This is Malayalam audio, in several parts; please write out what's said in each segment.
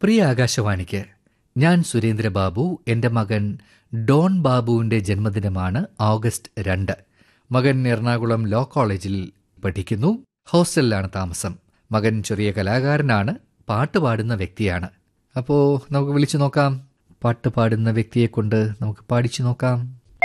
പ്രിയ ആകാശവാണിക്ക് ഞാൻ സുരേന്ദ്ര ബാബു എൻ്റെ മകൻ ഡോൺ ബാബുവിൻ്റെ ജന്മദിനമാണ് ഓഗസ്റ്റ് രണ്ട് മകൻ എറണാകുളം ലോ കോളേജിൽ പഠിക്കുന്നു ഹോസ്റ്റലിലാണ് താമസം മകൻ ചെറിയ കലാകാരനാണ് പാട്ട് പാടുന്ന വ്യക്തിയാണ് അപ്പോൾ നമുക്ക് വിളിച്ചു നോക്കാം പാട്ട് പാടുന്ന വ്യക്തിയെ കൊണ്ട് നമുക്ക് പാടിച്ചു നോക്കാം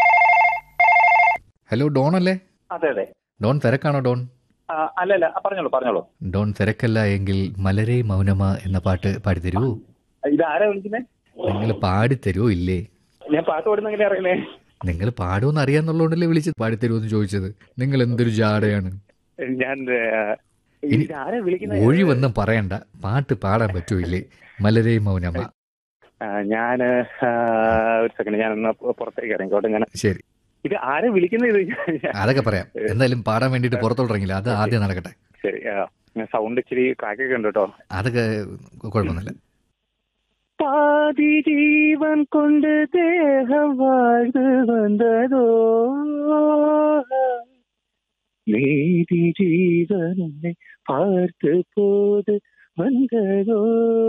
ഹലോ ഡോൺ അല്ലേ അതെ അതെ ഡോൺ തിരക്കാണോ ഡോൺ ആ, അല്ല അല്ല ആ, പറഞ്ഞോളൂ പറഞ്ഞോളൂ ഡോൺ തിരക്കല്ല എങ്കിൽ മലരെ മൗനമ എന്ന പാട്ട് പാടിത്തരുമോ ഇത് ആരാ വിളിക്കുന്നേ നിങ്ങൾ പാടിത്തരുമോ ഇല്ലേ ഞാൻ പാട്ട് പാടുന്ന എങ്ങനെ അറിയുന്നേ നിങ്ങൾ പാടുമെന്ന് അറിയാന്നുള്ളതുകൊണ്ടല്ലേ വിളിച്ച് പാടിത്തരുമോ എന്ന് ചോദിച്ചത് നിങ്ങൾ എന്തൊരു ജാടയാണ് ഞാൻ ഇനി ഇത് ആരാ വിളിക്കുന്നത് ഒഴിവൊന്നും പറയണ്ട പാട്ട് പാടാൻ പറ്റൂല്ലേ മലരെ മൗനമ ഞാൻ ഒരു സെക്കൻഡ് ഞാൻ ഒന്ന് പുറത്തേക്ക് ഇറങ്ങിക്കോട്ടെ ഞാൻ ശരി ഇത് ആരാ വിളിക്കുന്നത് ഇത് അതൊക്കെ പറയാം എന്തായാലും പാടാൻ വേണ്ടിയിട്ട് പുറത്തോട്ടിറങ്ങില്ല അത് ആദ്യം നടക്കട്ടെ ശരി സൗണ്ട് ഇച്ചിരി ക്രാക്കൊക്കെ ഉണ്ട് കേട്ടോ അതൊക്കെ കുഴപ്പമൊന്നുമില്ല പാതി ജീവൻ കൊണ്ട് ദേഹം വാഴ്ന്നു വന്നതോ നീതി ജീവനെ പാർത്ത് പോത് വന്നതോ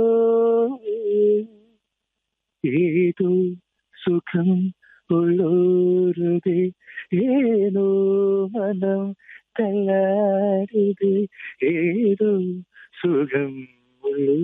ഏതോ സുഖം ഉള്ളോരുതേ ഏനോ മനം തല്ലാരുത് ഏതോ സുഖം ഉള്ളൂ